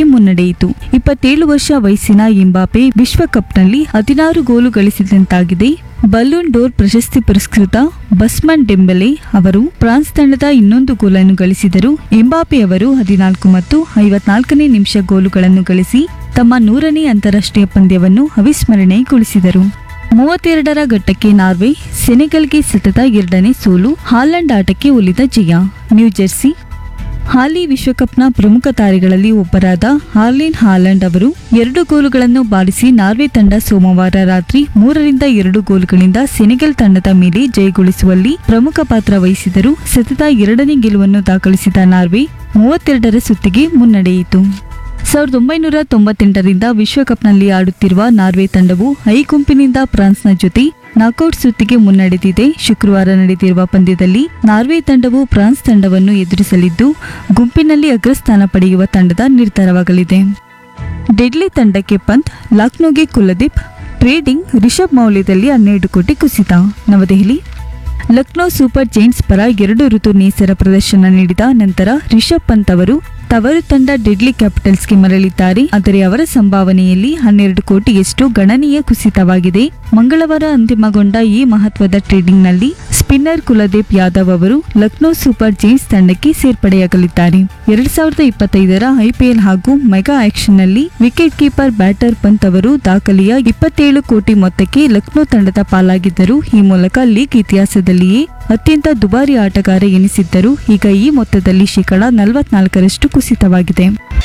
ತಂಡಕ್ಕೆ ಮುನ್ನಡೆಯಿತು ಇಪ್ಪತ್ತೇಳು ವರ್ಷ ವಯಸ್ಸಿನ ಎಂಬಾಪೆ ವಿಶ್ವಕಪ್ನಲ್ಲಿ ಹದಿನಾರು ಗೋಲು ಗಳಿಸಿದಂತಾಗಿದೆ ಬಲೂನ್ ಡೋರ್ ಪ್ರಶಸ್ತಿ ಪುರಸ್ಕೃತ ಬಸ್ಮನ್ ಡೆಂಬೆಲೆ ಅವರು ಫ್ರಾನ್ಸ್ ತಂಡದ ಇನ್ನೊಂದು ಗೋಲನ್ನು ಗಳಿಸಿದರು ಎಂಬಾಪೆ ಅವರು ಹದಿನಾಲ್ಕು ಮತ್ತು ಐವತ್ನಾಲ್ಕನೇ ನಿಮಿಷ ಗೋಲುಗಳನ್ನು ಗಳಿಸಿ ತಮ್ಮ ನೂರನೇ ಅಂತಾರಾಷ್ಟ್ರೀಯ ಪಂದ್ಯವನ್ನು ಅವಿಸ್ಮರಣೆಗೊಳಿಸಿದರು ಮೂವತ್ತೆರಡರ ಘಟ್ಟಕ್ಕೆ ನಾರ್ವೆ ಸೆನೆಗಲ್ಗೆ ಸತತ ಎರಡನೇ ಸೋಲು ಹಾಲೆಂಡ್ ಆಟಕ್ಕೆ ಒಲಿದ ಜಯ ನ್ಯೂಜೆರ್ಸಿ ಹಾಲಿ ವಿಶ್ವಕಪ್ನ ಪ್ರಮುಖ ತಾರೆಗಳಲ್ಲಿ ಒಬ್ಬರಾದ ಹಾರ್ಲಿನ್ ಹಾಲೆಂಡ್ ಅವರು ಎರಡು ಗೋಲುಗಳನ್ನು ಬಾರಿಸಿ ನಾರ್ವೆ ತಂಡ ಸೋಮವಾರ ರಾತ್ರಿ ಮೂರರಿಂದ ಎರಡು ಗೋಲುಗಳಿಂದ ಸೆನೆಗಲ್ ತಂಡದ ಮೇಲೆ ಜಯಗೊಳಿಸುವಲ್ಲಿ ಪ್ರಮುಖ ಪಾತ್ರ ವಹಿಸಿದರು ಸತತ ಎರಡನೇ ಗೆಲುವನ್ನು ದಾಖಲಿಸಿದ ನಾರ್ವೆ ಮೂವತ್ತೆರಡರ ಸುತ್ತಿಗೆ ಮುನ್ನಡೆಯಿತು ಸಾವಿರದ ಒಂಬೈನೂರ ತೊಂಬತ್ತೆಂಟರಿಂದ ವಿಶ್ವಕಪ್ನಲ್ಲಿ ಆಡುತ್ತಿರುವ ನಾರ್ವೆ ತಂಡವು ಐ ಗುಂಪಿನಿಂದ ಫ್ರಾನ್ಸ್ನ ಜೊತೆ ನಾಕೌಟ್ ಸುತ್ತಿಗೆ ಮುನ್ನಡೆದಿದೆ ಶುಕ್ರವಾರ ನಡೆದಿರುವ ಪಂದ್ಯದಲ್ಲಿ ನಾರ್ವೆ ತಂಡವು ಫ್ರಾನ್ಸ್ ತಂಡವನ್ನು ಎದುರಿಸಲಿದ್ದು ಗುಂಪಿನಲ್ಲಿ ಅಗ್ರಸ್ಥಾನ ಪಡೆಯುವ ತಂಡದ ನಿರ್ಧಾರವಾಗಲಿದೆ ಡೆಡ್ಲಿ ತಂಡಕ್ಕೆ ಪಂತ್ ಲಕ್ನೋಗೆ ಕುಲದೀಪ್ ಟ್ರೇಡಿಂಗ್ ರಿಷಬ್ ಮೌಲ್ಯದಲ್ಲಿ ಹನ್ನೆರಡು ಕೋಟಿ ಕುಸಿತ ನವದೆಹಲಿ ಲಕ್ನೋ ಸೂಪರ್ ಜೈಂಟ್ಸ್ ಪರ ಎರಡು ಋತು ನೇಸರ ಪ್ರದರ್ಶನ ನೀಡಿದ ನಂತರ ರಿಷಬ್ ಪಂತ್ ಅವರು ತವರು ತಂಡ ಡೆಡ್ಲಿ ಕ್ಯಾಪಿಟಲ್ಸ್ಗೆ ಮರಳಿದ್ದಾರೆ ಆದರೆ ಅವರ ಸಂಭಾವನೆಯಲ್ಲಿ ಹನ್ನೆರಡು ಕೋಟಿಯಷ್ಟು ಗಣನೀಯ ಕುಸಿತವಾಗಿದೆ ಮಂಗಳವಾರ ಅಂತಿಮಗೊಂಡ ಈ ಮಹತ್ವದ ಟ್ರೇಡಿಂಗ್ನಲ್ಲಿ ಸ್ಪಿನ್ನರ್ ಕುಲದೀಪ್ ಯಾದವ್ ಅವರು ಲಕ್ನೋ ಸೂಪರ್ ಜೈಂಟ್ಸ್ ತಂಡಕ್ಕೆ ಸೇರ್ಪಡೆಯಾಗಲಿದ್ದಾರೆ ಎರಡ್ ಸಾವಿರದ ಇಪ್ಪತ್ತೈದರ ಐಪಿಎಲ್ ಹಾಗೂ ಮೆಗಾ ಆಕ್ಷನ್ನಲ್ಲಿ ವಿಕೆಟ್ ಕೀಪರ್ ಬ್ಯಾಟರ್ ಪಂತ್ ಅವರು ದಾಖಲೆಯ ಇಪ್ಪತ್ತೇಳು ಕೋಟಿ ಮೊತ್ತಕ್ಕೆ ಲಕ್ನೋ ತಂಡದ ಪಾಲಾಗಿದ್ದರು ಈ ಮೂಲಕ ಲೀಗ್ ಇತಿಹಾಸದಲ್ಲಿಯೇ ಅತ್ಯಂತ ದುಬಾರಿ ಆಟಗಾರ ಎನಿಸಿದ್ದರು ಈಗ ಈ ಮೊತ್ತದಲ್ಲಿ ಶೇಕಡ ನಲವತ್ನಾಲ್ಕರಷ್ಟು ಕುಸಿತವಾಗಿದೆ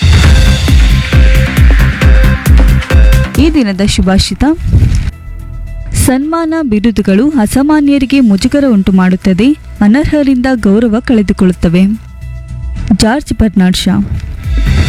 ಈ ದಿನದ ಶುಭಾಷಿತ ಸನ್ಮಾನ ಬಿರುದುಗಳು ಅಸಾಮಾನ್ಯರಿಗೆ ಮುಜುಗರ ಉಂಟು ಮಾಡುತ್ತದೆ ಅನರ್ಹರಿಂದ ಗೌರವ ಕಳೆದುಕೊಳ್ಳುತ್ತವೆ ಜಾರ್ಜ್ ಬರ್ನಾಡ್ ಶಾ